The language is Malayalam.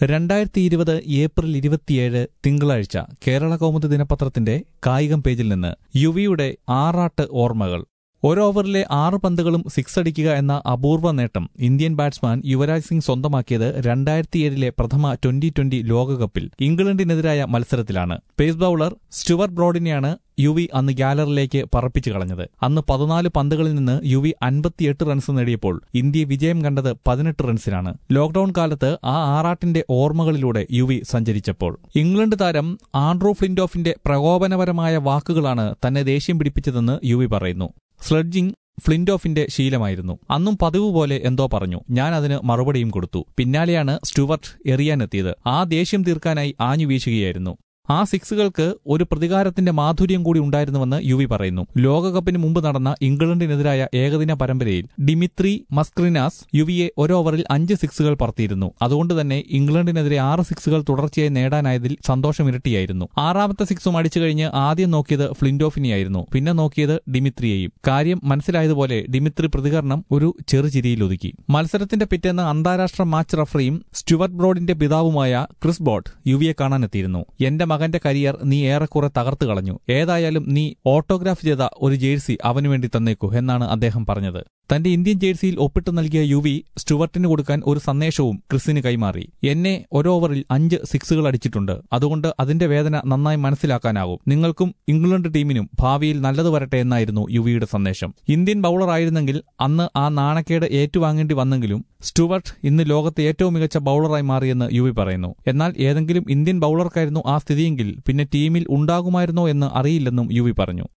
രണ്ടായിരത്തി ഇരുപത് ഏപ്രിൽ ഇരുപത്തിയേഴ് തിങ്കളാഴ്ച കേരള കൗമുദി ദിനപത്രത്തിന്റെ കായികം പേജിൽ നിന്ന് യുവിയുടെ ആറാട്ട് ഓർമ്മകൾ ഒരു ഓവറിലെ ആറ് പന്തുകളും സിക്സ് അടിക്കുക എന്ന അപൂർവ നേട്ടം ഇന്ത്യൻ ബാറ്റ്സ്മാൻ യുവരാജ് സിംഗ് സ്വന്തമാക്കിയത് രണ്ടായിരത്തിയേഴിലെ പ്രഥമ ട്വന്റി ട്വന്റി ലോകകപ്പിൽ ഇംഗ്ലണ്ടിനെതിരായ മത്സരത്തിലാണ് പേസ് ബൌളർ സ്റ്റുവർട്ട് ബ്രോഡിനെയാണ് യുവി അന്ന് ഗ്യാലറിലേക്ക് പറപ്പിച്ചു കളഞ്ഞത് അന്ന് പതിനാല് പന്തുകളിൽ നിന്ന് യുവി അൻപത്തിയെട്ട് റൺസ് നേടിയപ്പോൾ ഇന്ത്യ വിജയം കണ്ടത് പതിനെട്ട് റൺസിനാണ് ലോക്ഡൌൺ കാലത്ത് ആ ആറാട്ടിന്റെ ഓർമ്മകളിലൂടെ യുവി സഞ്ചരിച്ചപ്പോൾ ഇംഗ്ലണ്ട് താരം ആൻഡ്രൂ ഫ്ലിൻഡോഫിന്റെ പ്രകോപനപരമായ വാക്കുകളാണ് തന്നെ ദേഷ്യം പിടിപ്പിച്ചതെന്ന് യുവി പറയുന്നു സ്ലഡ്ജിംഗ് ഫ്ലിൻഡോഫിന്റെ ശീലമായിരുന്നു അന്നും പതിവ് പോലെ എന്തോ പറഞ്ഞു ഞാൻ അതിന് മറുപടിയും കൊടുത്തു പിന്നാലെയാണ് സ്റ്റുവർട്ട് എറിയാനെത്തിയത് ആ ദേഷ്യം തീർക്കാനായി ആഞ്ഞു വീശുകയായിരുന്നു ആ സിക്സുകൾക്ക് ഒരു പ്രതികാരത്തിന്റെ മാധുര്യം കൂടി ഉണ്ടായിരുന്നുവെന്ന് യുവി പറയുന്നു ലോകകപ്പിന് മുമ്പ് നടന്ന ഇംഗ്ലണ്ടിനെതിരായ ഏകദിന പരമ്പരയിൽ ഡിമിത്രി മസ്ക്രിനാസ് യുവിയെ ഒരു ഓവറിൽ അഞ്ച് സിക്സുകൾ പറത്തിയിരുന്നു അതുകൊണ്ട് തന്നെ ഇംഗ്ലണ്ടിനെതിരെ ആറ് സിക്സുകൾ തുടർച്ചയായി നേടാനായതിൽ സന്തോഷം ഇരട്ടിയായിരുന്നു ആറാമത്തെ സിക്സും അടിച്ചു കഴിഞ്ഞ് ആദ്യം നോക്കിയത് ഫ്ലിൻഡോഫിനെയായിരുന്നു പിന്നെ നോക്കിയത് ഡിമിത്രിയെയും കാര്യം മനസ്സിലായതുപോലെ ഡിമിത്രി പ്രതികരണം ഒരു ചെറുചിരിയിൽ ഒതുക്കി മത്സരത്തിന്റെ പിറ്റേന്ന് അന്താരാഷ്ട്ര മാച്ച് റഫറിയും സ്റ്റുവർട്ട് ബ്രോഡിന്റെ പിതാവുമായ ക്രിസ് ബോട്ട് യുവിയെ കാണാനെത്തിയിരുന്നു എന്റെ മകന്റെ കരിയർ നീ ഏറെക്കുറെ തകർത്തു കളഞ്ഞു ഏതായാലും നീ ഓട്ടോഗ്രാഫ് ചെയ്ത ഒരു ജേഴ്സി അവനു വേണ്ടി തന്നേക്കൂ എന്നാണ് അദ്ദേഹം പറഞ്ഞത് തന്റെ ഇന്ത്യൻ ജേഴ്സിയിൽ ഒപ്പിട്ട് നൽകിയ യുവി സ്റ്റുവർട്ടിന് കൊടുക്കാൻ ഒരു സന്ദേശവും ക്രിസിന് കൈമാറി എന്നെ ഒരു ഓവറിൽ അഞ്ച് സിക്സുകൾ അടിച്ചിട്ടുണ്ട് അതുകൊണ്ട് അതിന്റെ വേദന നന്നായി മനസ്സിലാക്കാനാകും നിങ്ങൾക്കും ഇംഗ്ലണ്ട് ടീമിനും ഭാവിയിൽ നല്ലത് വരട്ടെ എന്നായിരുന്നു യുവിയുടെ സന്ദേശം ഇന്ത്യൻ ബൌളർ ആയിരുന്നെങ്കിൽ അന്ന് ആ നാണക്കേട് ഏറ്റുവാങ്ങേണ്ടി വന്നെങ്കിലും സ്റ്റുവർട്ട് ഇന്ന് ലോകത്തെ ഏറ്റവും മികച്ച ബൌളറായി മാറിയെന്ന് യുവി പറയുന്നു എന്നാൽ ഏതെങ്കിലും ഇന്ത്യൻ ബൌളർക്കായിരുന്നു ആ സ്ഥിതിയെങ്കിൽ പിന്നെ ടീമിൽ ഉണ്ടാകുമായിരുന്നോ എന്ന് അറിയില്ലെന്നും യുവി പറഞ്ഞു